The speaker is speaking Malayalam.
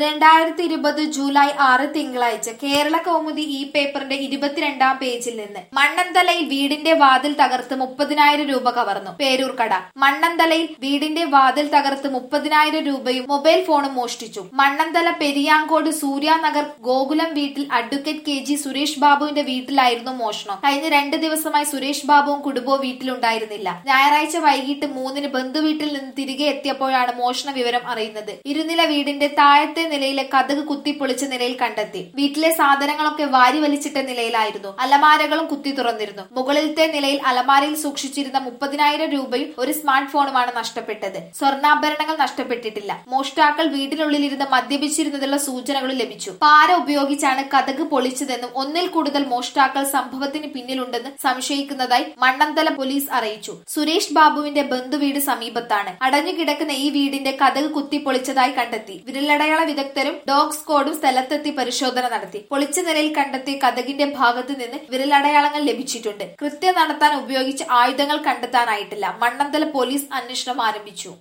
രണ്ടായിരത്തി ഇരുപത് ജൂലൈ ആറ് തിങ്കളാഴ്ച കേരള കൗമുദി ഈ പേപ്പറിന്റെ ഇരുപത്തിരണ്ടാം പേജിൽ നിന്ന് മണ്ണന്തലയിൽ വീടിന്റെ വാതിൽ തകർത്ത് മുപ്പതിനായിരം രൂപ കവർന്നു പേരൂർക്കട മണ്ണന്തലയിൽ വീടിന്റെ വാതിൽ തകർത്ത് മുപ്പതിനായിരം രൂപയും മൊബൈൽ ഫോണും മോഷ്ടിച്ചു മണ്ണന്തല പെരിയാങ്കോട് സൂര്യാനഗർ ഗോകുലം വീട്ടിൽ അഡ്വക്കേറ്റ് കെ ജി സുരേഷ് ബാബുവിന്റെ വീട്ടിലായിരുന്നു മോഷണം കഴിഞ്ഞ രണ്ട് ദിവസമായി സുരേഷ് ബാബുവും കുടുംബവും വീട്ടിലുണ്ടായിരുന്നില്ല ഞായറാഴ്ച വൈകിട്ട് മൂന്നിന് ബന്ധുവീട്ടിൽ നിന്ന് തിരികെ എത്തിയപ്പോഴാണ് മോഷണ വിവരം അറിയുന്നത് ഇരുനില വീടിന്റെ താഴത്തെ നിലയിലെ കതക് കുത്തിപ്പൊളിച്ച നിലയിൽ കണ്ടെത്തി വീട്ടിലെ സാധനങ്ങളൊക്കെ വാരി വലിച്ചിട്ട നിലയിലായിരുന്നു അലമാരകളും കുത്തി തുറന്നിരുന്നു മുകളിലത്തെ നിലയിൽ അലമാരയിൽ സൂക്ഷിച്ചിരുന്ന മുപ്പതിനായിരം രൂപയും ഒരു സ്മാർട്ട് ഫോണുമാണ് നഷ്ടപ്പെട്ടത് സ്വർണ്ണാഭരണങ്ങൾ നഷ്ടപ്പെട്ടിട്ടില്ല മോഷ്ടാക്കൾ വീടിനുള്ളിലിരുന്ന് മദ്യപിച്ചിരുന്നതിലുള്ള സൂചനകളും ലഭിച്ചു പാര ഉപയോഗിച്ചാണ് കതക് പൊളിച്ചതെന്നും ഒന്നിൽ കൂടുതൽ മോഷ്ടാക്കൾ സംഭവത്തിന് പിന്നിലുണ്ടെന്ന് സംശയിക്കുന്നതായി മണ്ണന്തല പോലീസ് അറിയിച്ചു സുരേഷ് ബാബുവിന്റെ ബന്ധുവീട് സമീപത്താണ് അടഞ്ഞുകിടക്കുന്ന ഈ വീടിന്റെ കതക് കുത്തിപ്പൊളിച്ചതായി കണ്ടെത്തി വിരലടയാള വിദഗ്ധരും ഡോഗ് സ്ക്വാഡും സ്ഥലത്തെത്തി പരിശോധന നടത്തി പൊളിച്ച നിലയിൽ കണ്ടെത്തിയ കതകിന്റെ ഭാഗത്ത് നിന്ന് വിരലടയാളങ്ങൾ ലഭിച്ചിട്ടുണ്ട് കൃത്യം നടത്താൻ ഉപയോഗിച്ച ആയുധങ്ങൾ കണ്ടെത്താനായിട്ടില്ല മണ്ണന്തല പോലീസ് അന്വേഷണം ആരംഭിച്ചു